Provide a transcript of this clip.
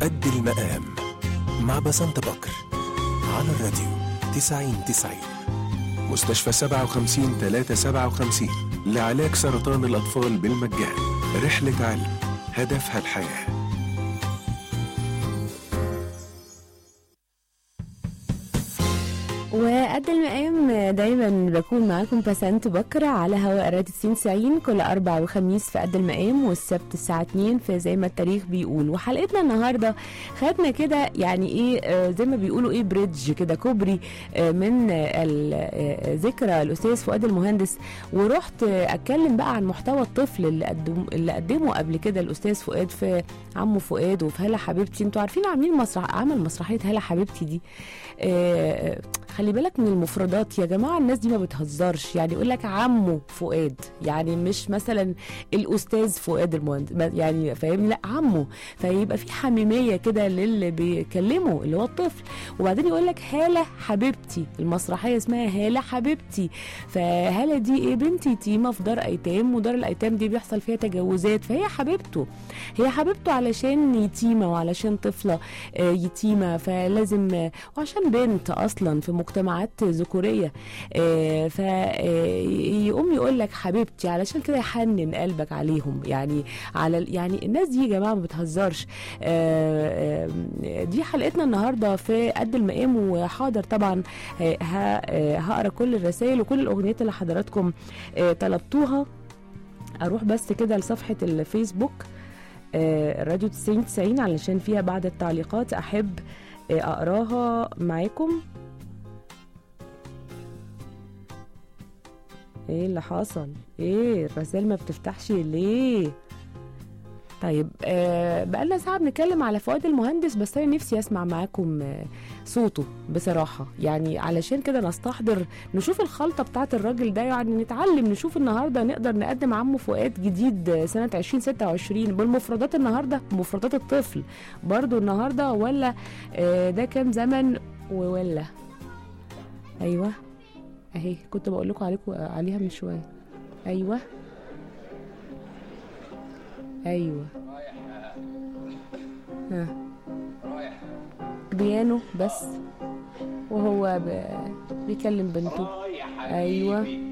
قد المقام مع بسنت بكر على الراديو 90 90 مستشفى 57 357 لعلاج سرطان الأطفال بالمجان رحلة علم هدفها الحياه وقد المقام دايما بكون معاكم بسنت بكرة على هواء راديو 90 كل أربع وخميس في قد المقام والسبت الساعة 2 في زي ما التاريخ بيقول وحلقتنا النهاردة خدنا كده يعني ايه آه، زي ما بيقولوا ايه بريدج كده كوبري آه، من آه، ال- آه، ذكرى الأستاذ فؤاد المهندس ورحت آه، أتكلم بقى عن محتوى الطفل اللي قدم اللي قدمه قبل كده الأستاذ فؤاد في عمه فؤاد وفي هلا حبيبتي انتوا عارفين عاملين مسرح عمل مسرحية هلا حبيبتي دي آه، خلي بالك من المفردات يا جماعه الناس دي ما بتهزرش يعني يقول لك عمه فؤاد يعني مش مثلا الاستاذ فؤاد المهندس ما- يعني فاهمني لا عمه فيبقى في حميميه كده للي بيكلمه اللي هو الطفل وبعدين يقول لك هاله حبيبتي المسرحيه اسمها هاله حبيبتي فهاله دي ايه بنتي يتيمه في دار ايتام ودار الايتام دي بيحصل فيها تجاوزات فهي حبيبته هي حبيبته علشان يتيمه وعلشان طفله آه، يتيمه فلازم آه، وعشان بنت اصلا في مجتمعات ذكوريه آه، فيقوم يقول لك حبيبتي علشان كده يحنن قلبك عليهم يعني على ال- يعني الناس دي يا جماعه ما بتهزرش آه، آه، دي حلقتنا النهارده في قد المقام وحاضر طبعا آه، ه- آه، هقرا كل الرسائل وكل الاغنيات اللي حضراتكم آه، طلبتوها اروح بس كده لصفحه الفيسبوك آه، الراديو 90 90 علشان فيها بعض التعليقات احب آه، اقراها معاكم ايه اللي حصل ايه الرسائل ما بتفتحش ليه طيب آه بقالنا ساعة بنتكلم على فؤاد المهندس بس أنا نفسي أسمع معاكم آه صوته بصراحة يعني علشان كده نستحضر نشوف الخلطة بتاعت الراجل ده يعني نتعلم نشوف النهاردة نقدر نقدم عمه فؤاد جديد آه، سنة 2026 بالمفردات النهاردة مفردات الطفل برضو النهاردة ولا آه ده كان زمن وولا أيوه أهي كنت بقول لكم عليكم عليها من شوية أيوه ايوه ها بيانو بس وهو ب... بيكلم بنته ايوه